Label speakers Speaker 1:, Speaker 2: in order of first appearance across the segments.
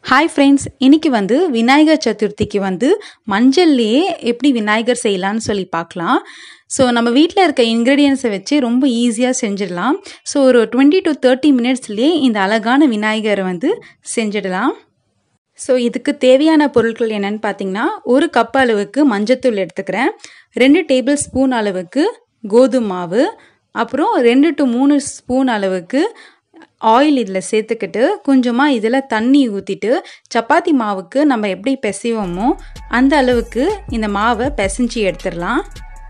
Speaker 1: hi friends இன்னைக்கு வந்து விநாயகர் சதுர்த்திக்கு வந்து மஞ்சள்லேயே எப்படி விநாயகர் செய்யலாம்னு சொல்லி பார்க்கலாம் ஸோ நம்ம வீட்டில் இருக்க இன்க்ரீடியன்ஸை வச்சு ரொம்ப ஈஸியாக செஞ்சிடலாம் ஸோ ஒரு டுவெண்ட்டி டு தேர்ட்டி மினிட்ஸ்லேயே இந்த அழகான விநாயகரை வந்து செஞ்சிடலாம் ஸோ இதுக்கு தேவையான பொருட்கள் என்னென்னு பார்த்தீங்கன்னா ஒரு கப் அளவுக்கு மஞ்சத்தூள் எடுத்துக்கிறேன் ரெண்டு டேபிள் ஸ்பூன் அளவுக்கு கோதுமை மாவு அப்புறம் ரெண்டு டு மூணு ஸ்பூன் அளவுக்கு ஆயில் இதில் சேர்த்துக்கிட்டு கொஞ்சமாக இதில் தண்ணி ஊற்றிட்டு சப்பாத்தி மாவுக்கு நம்ம எப்படி பிசைவோமோ அந்த அளவுக்கு இந்த மாவை பிசைஞ்சு எடுத்துடலாம்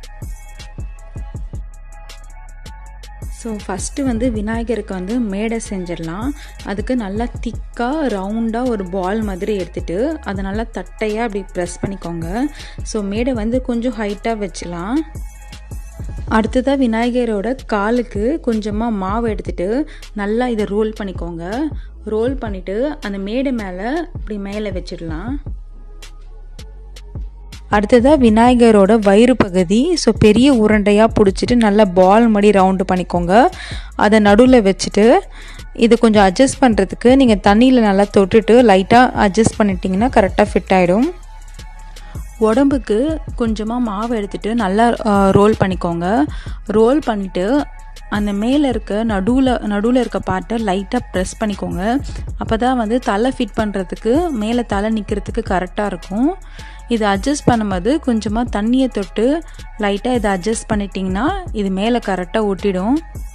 Speaker 1: ஸோ ஃபஸ்ட்டு வந்து விநாயகருக்கு வந்து மேடை செஞ்சிடலாம் அதுக்கு நல்லா திக்காக ரவுண்டாக ஒரு பால் மாதிரி எடுத்துகிட்டு அதை நல்லா தட்டையாக அப்படி ப்ரெஸ் பண்ணிக்கோங்க ஸோ மேடை வந்து கொஞ்சம் ஹைட்டாக வச்சுலாம் அடுத்ததாக விநாயகரோட காலுக்கு கொஞ்சமாக மாவு எடுத்துகிட்டு நல்லா இதை ரோல் பண்ணிக்கோங்க ரோல் பண்ணிவிட்டு அந்த மேடை மேலே இப்படி மேலே வச்சிடலாம் அடுத்ததாக விநாயகரோட வயிறு பகுதி ஸோ பெரிய உருண்டையாக பிடிச்சிட்டு நல்லா பால் மாதிரி ரவுண்டு பண்ணிக்கோங்க அதை நடுவில் வச்சுட்டு இது கொஞ்சம் அட்ஜஸ்ட் பண்ணுறதுக்கு நீங்கள் தண்ணியில் நல்லா தொட்டுட்டு லைட்டாக அட்ஜஸ்ட் பண்ணிட்டீங்கன்னா கரெக்டாக ஃபிட் ஆகிடும் உடம்புக்கு கொஞ்சமாக மாவு எடுத்துகிட்டு நல்லா ரோல் பண்ணிக்கோங்க ரோல் பண்ணிவிட்டு அந்த மேலே இருக்க நடுவில் நடுவில் இருக்க பாட்டை லைட்டாக ப்ரெஸ் பண்ணிக்கோங்க அப்போ தான் வந்து தலை ஃபிட் பண்ணுறதுக்கு மேலே தலை நிற்கிறதுக்கு கரெக்டாக இருக்கும் இதை அட்ஜஸ்ட் பண்ணும்போது கொஞ்சமாக தண்ணியை தொட்டு லைட்டாக இதை அட்ஜஸ்ட் பண்ணிட்டிங்கன்னா இது மேலே கரெக்டாக ஒட்டிடும்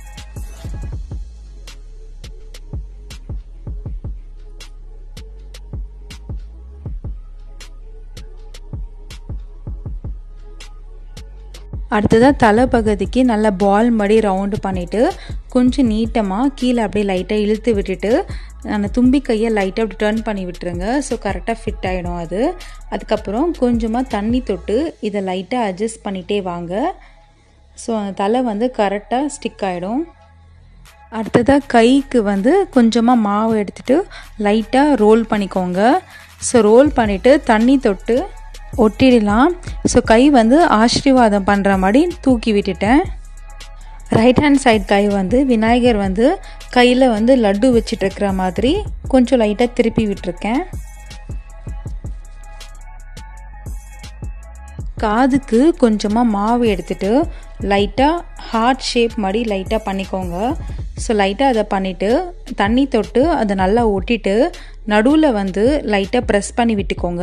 Speaker 1: அடுத்ததாக தலை பகுதிக்கு நல்லா பால் மாதிரி ரவுண்டு பண்ணிவிட்டு கொஞ்சம் நீட்டமாக கீழே அப்படியே லைட்டாக இழுத்து விட்டுட்டு அந்த தும்பி கையை லைட்டாக அப்படி டர்ன் பண்ணி விட்டுருங்க ஸோ கரெக்டாக ஃபிட் ஆகிடும் அது அதுக்கப்புறம் கொஞ்சமாக தண்ணி தொட்டு இதை லைட்டாக அட்ஜஸ்ட் பண்ணிகிட்டே வாங்க ஸோ அந்த தலை வந்து கரெக்டாக ஸ்டிக் ஆகிடும் அடுத்ததாக கைக்கு வந்து கொஞ்சமாக மாவு எடுத்துகிட்டு லைட்டாக ரோல் பண்ணிக்கோங்க ஸோ ரோல் பண்ணிவிட்டு தண்ணி தொட்டு ஒட்டிடலாம் ஸோ கை வந்து ஆசீர்வாதம் பண்ணுற மாதிரி தூக்கி விட்டுட்டேன் ரைட் ஹேண்ட் சைட் கை வந்து விநாயகர் வந்து கையில் வந்து லட்டு வச்சுட்டு இருக்கிற மாதிரி கொஞ்சம் லைட்டாக திருப்பி விட்டுருக்கேன் காதுக்கு கொஞ்சமாக மாவு எடுத்துட்டு லைட்டாக ஹார்ட் ஷேப் மாதிரி லைட்டாக பண்ணிக்கோங்க ஸோ லைட்டாக அதை பண்ணிவிட்டு தண்ணி தொட்டு அதை நல்லா ஒட்டிட்டு நடுவில் வந்து லைட்டாக ப்ரெஸ் பண்ணி விட்டுக்கோங்க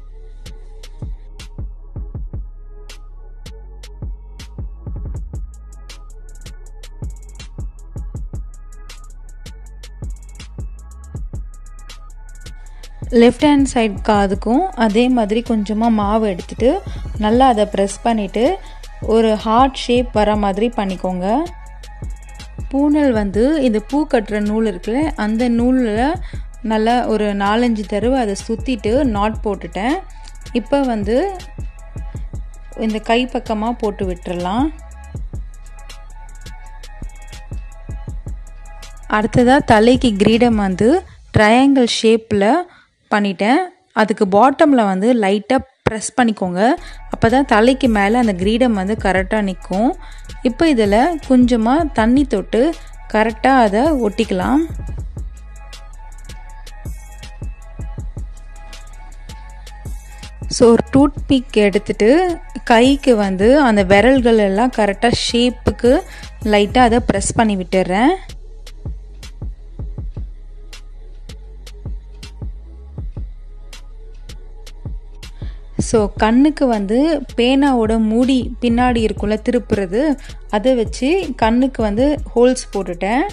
Speaker 1: லெஃப்ட் ஹேண்ட் சைட் காதுக்கும் அதே மாதிரி கொஞ்சமாக மாவு எடுத்துகிட்டு நல்லா அதை ப்ரெஸ் பண்ணிவிட்டு ஒரு ஹார்ட் ஷேப் வர மாதிரி பண்ணிக்கோங்க பூனல் வந்து இந்த பூ கட்டுற நூல் இருக்குல்ல அந்த நூலில் நல்லா ஒரு நாலஞ்சு தடவை அதை சுற்றிட்டு நாட் போட்டுட்டேன் இப்போ வந்து இந்த கை பக்கமாக போட்டு விட்டுறலாம் அடுத்ததாக தலைக்கு கிரீடம் வந்து ட்ரையாங்கிள் ஷேப்பில் பண்ணிட்டேன் அதுக்கு பாட்டமில் வந்து லைட்டாக ப்ரெஸ் பண்ணிக்கோங்க அப்போ தான் தலைக்கு மேலே அந்த கிரீடம் வந்து கரெக்டாக நிற்கும் இப்போ இதில் கொஞ்சமாக தண்ணி தொட்டு கரெக்டாக அதை ஒட்டிக்கலாம் ஸோ ஒரு டூத் பிக் எடுத்துட்டு கைக்கு வந்து அந்த விரல்கள் எல்லாம் கரெக்டாக ஷேப்புக்கு லைட்டாக அதை ப்ரெஸ் பண்ணி விட்டுடுறேன் ஸோ கண்ணுக்கு வந்து பேனாவோட மூடி பின்னாடி இருக்கும்ல திருப்புறது அதை வச்சு கண்ணுக்கு வந்து ஹோல்ஸ் போட்டுட்டேன்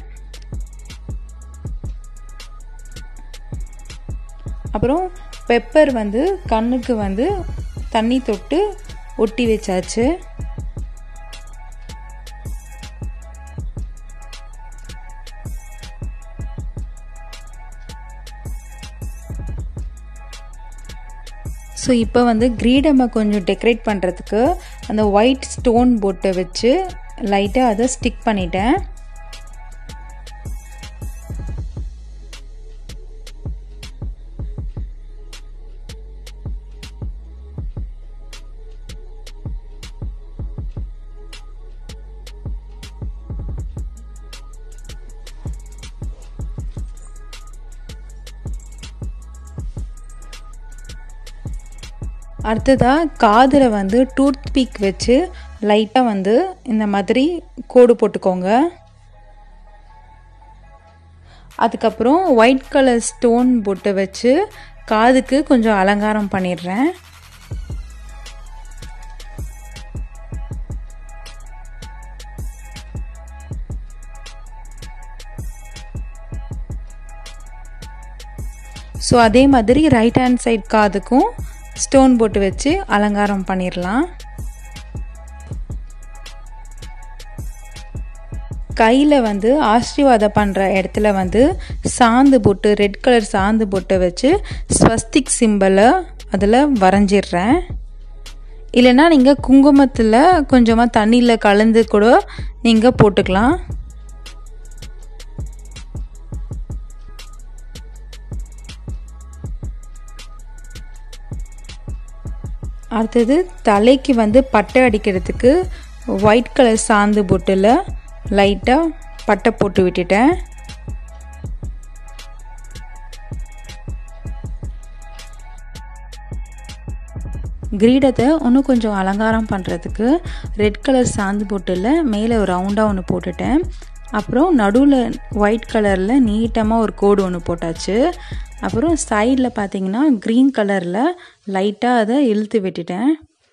Speaker 1: அப்புறம் பெப்பர் வந்து கண்ணுக்கு வந்து தண்ணி தொட்டு ஒட்டி வச்சாச்சு ஸோ இப்போ வந்து கிரீடமை கொஞ்சம் டெக்கரேட் பண்ணுறதுக்கு அந்த ஒயிட் ஸ்டோன் போட்டை வச்சு லைட்டாக அதை ஸ்டிக் பண்ணிட்டேன் அடுத்ததாக காதில் வந்து டூத் பீக் வச்சு லைட்டாக வந்து இந்த மாதிரி கோடு போட்டுக்கோங்க அதுக்கப்புறம் ஒயிட் கலர் ஸ்டோன் போட்டு வச்சு காதுக்கு கொஞ்சம் அலங்காரம் பண்ணிடுறேன் ஸோ அதே மாதிரி ரைட் ஹேண்ட் சைட் காதுக்கும் ஸ்டோன் போட்டு வச்சு அலங்காரம் பண்ணிடலாம் கையில் வந்து ஆசீர்வாதம் பண்ணுற இடத்துல வந்து சாந்து போட்டு ரெட் கலர் சாந்து போட்டு வச்சு ஸ்வஸ்திக் சிம்பிளை அதில் வரைஞ்சிடுறேன் இல்லைன்னா நீங்கள் குங்குமத்தில் கொஞ்சமாக தண்ணியில் கலந்து கூட நீங்கள் போட்டுக்கலாம் அடுத்தது தலைக்கு வந்து பட்டை அடிக்கிறதுக்கு ஒயிட் கலர் சாந்து பொட்டில் லைட்டாக பட்டை போட்டு விட்டுட்டேன் கிரீடத்தை இன்னும் கொஞ்சம் அலங்காரம் பண்ணுறதுக்கு ரெட் கலர் சாந்து பொட்டில் மேலே ஒரு ரவுண்டாக ஒன்று போட்டுட்டேன் அப்புறம் நடுவில் ஒயிட் கலரில் நீட்டமாக ஒரு கோடு ஒன்று போட்டாச்சு அப்புறம் சைடில் பார்த்தீங்கன்னா க்ரீன் கலரில் லைட்டாக அதை இழுத்து விட்டுட்டேன்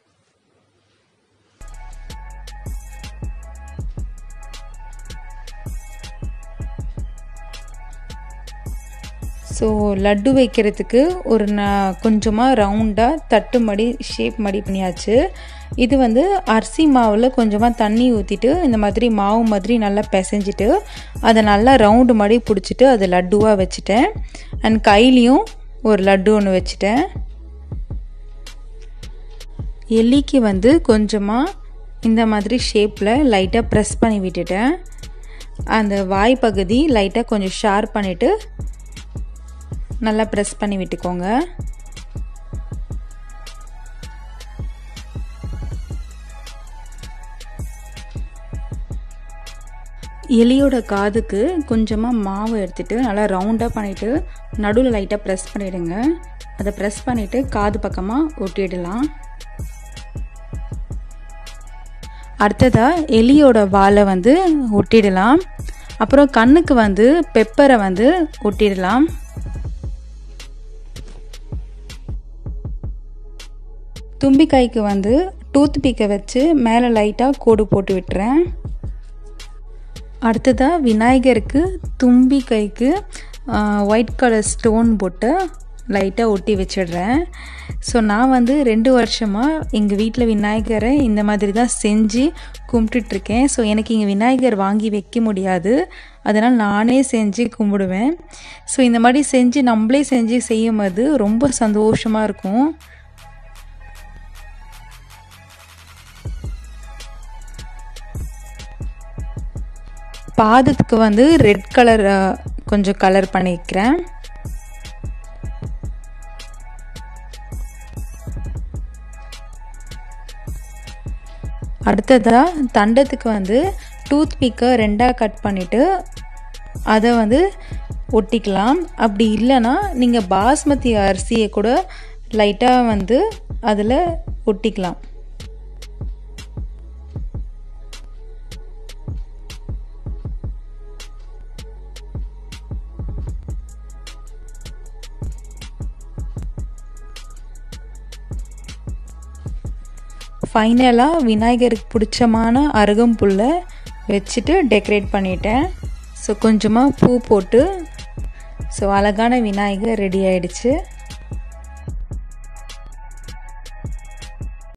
Speaker 1: ஸோ லட்டு வைக்கிறதுக்கு ஒரு நான் கொஞ்சமாக ரவுண்டாக தட்டு மடி ஷேப் மடி பண்ணியாச்சு இது வந்து அரிசி மாவில் கொஞ்சமாக தண்ணி ஊற்றிட்டு இந்த மாதிரி மாவு மாதிரி நல்லா பிசைஞ்சிட்டு அதை நல்லா ரவுண்டு மடி பிடிச்சிட்டு அதை லட்டுவாக வச்சுட்டேன் அண்ட் கையிலையும் ஒரு லட்டு ஒன்று வச்சுட்டேன் எலிக்கு வந்து கொஞ்சமாக இந்த மாதிரி ஷேப்பில் லைட்டாக ப்ரெஸ் பண்ணி விட்டுட்டேன் அந்த வாய் பகுதி லைட்டாக கொஞ்சம் ஷார்ப் பண்ணிவிட்டு நல்லா ப்ரெஸ் பண்ணி விட்டுக்கோங்க எலியோட காதுக்கு கொஞ்சமாக மாவு எடுத்துகிட்டு நல்லா ரவுண்டாக பண்ணிவிட்டு நடுவில் லைட்டாக ப்ரெஸ் பண்ணிவிடுங்க அதை ப்ரெஸ் பண்ணிவிட்டு காது பக்கமாக ஒட்டிடலாம் அடுத்ததாக எலியோட வாலை வந்து ஒட்டிடலாம் அப்புறம் கண்ணுக்கு வந்து பெப்பரை வந்து ஒட்டிடலாம் தும்பிக்காய்க்கு வந்து டூத் பீக்கை வச்சு மேலே லைட்டாக கோடு போட்டு விட்டுறேன் அடுத்ததாக விநாயகருக்கு தும்பி கைக்கு ஒயிட் கலர் ஸ்டோன் போட்டு லைட்டாக ஒட்டி வச்சிடுறேன் ஸோ நான் வந்து ரெண்டு வருஷமாக எங்கள் வீட்டில் விநாயகரை இந்த மாதிரி தான் செஞ்சு கும்பிட்டுட்ருக்கேன் ஸோ எனக்கு இங்கே விநாயகர் வாங்கி வைக்க முடியாது அதனால் நானே செஞ்சு கும்பிடுவேன் ஸோ இந்த மாதிரி செஞ்சு நம்மளே செஞ்சு செய்யும் போது ரொம்ப சந்தோஷமாக இருக்கும் பாதத்துக்கு வந்து ரெட் கலர் கொஞ்சம் கலர் பண்ணிக்கிறேன் அடுத்ததாக தண்டத்துக்கு வந்து டூத் பிக்கை ரெண்டாக கட் பண்ணிவிட்டு அதை வந்து ஒட்டிக்கலாம் அப்படி இல்லைன்னா நீங்கள் பாஸ்மதி அரிசியை கூட லைட்டாக வந்து அதில் ஒட்டிக்கலாம் ஃபைனலாக விநாயகருக்கு பிடிச்சமான அருகம்புல்லை வச்சுட்டு டெக்கரேட் பண்ணிட்டேன் ஸோ கொஞ்சமாக பூ போட்டு ஸோ அழகான விநாயகர் ரெடி ஆயிடுச்சு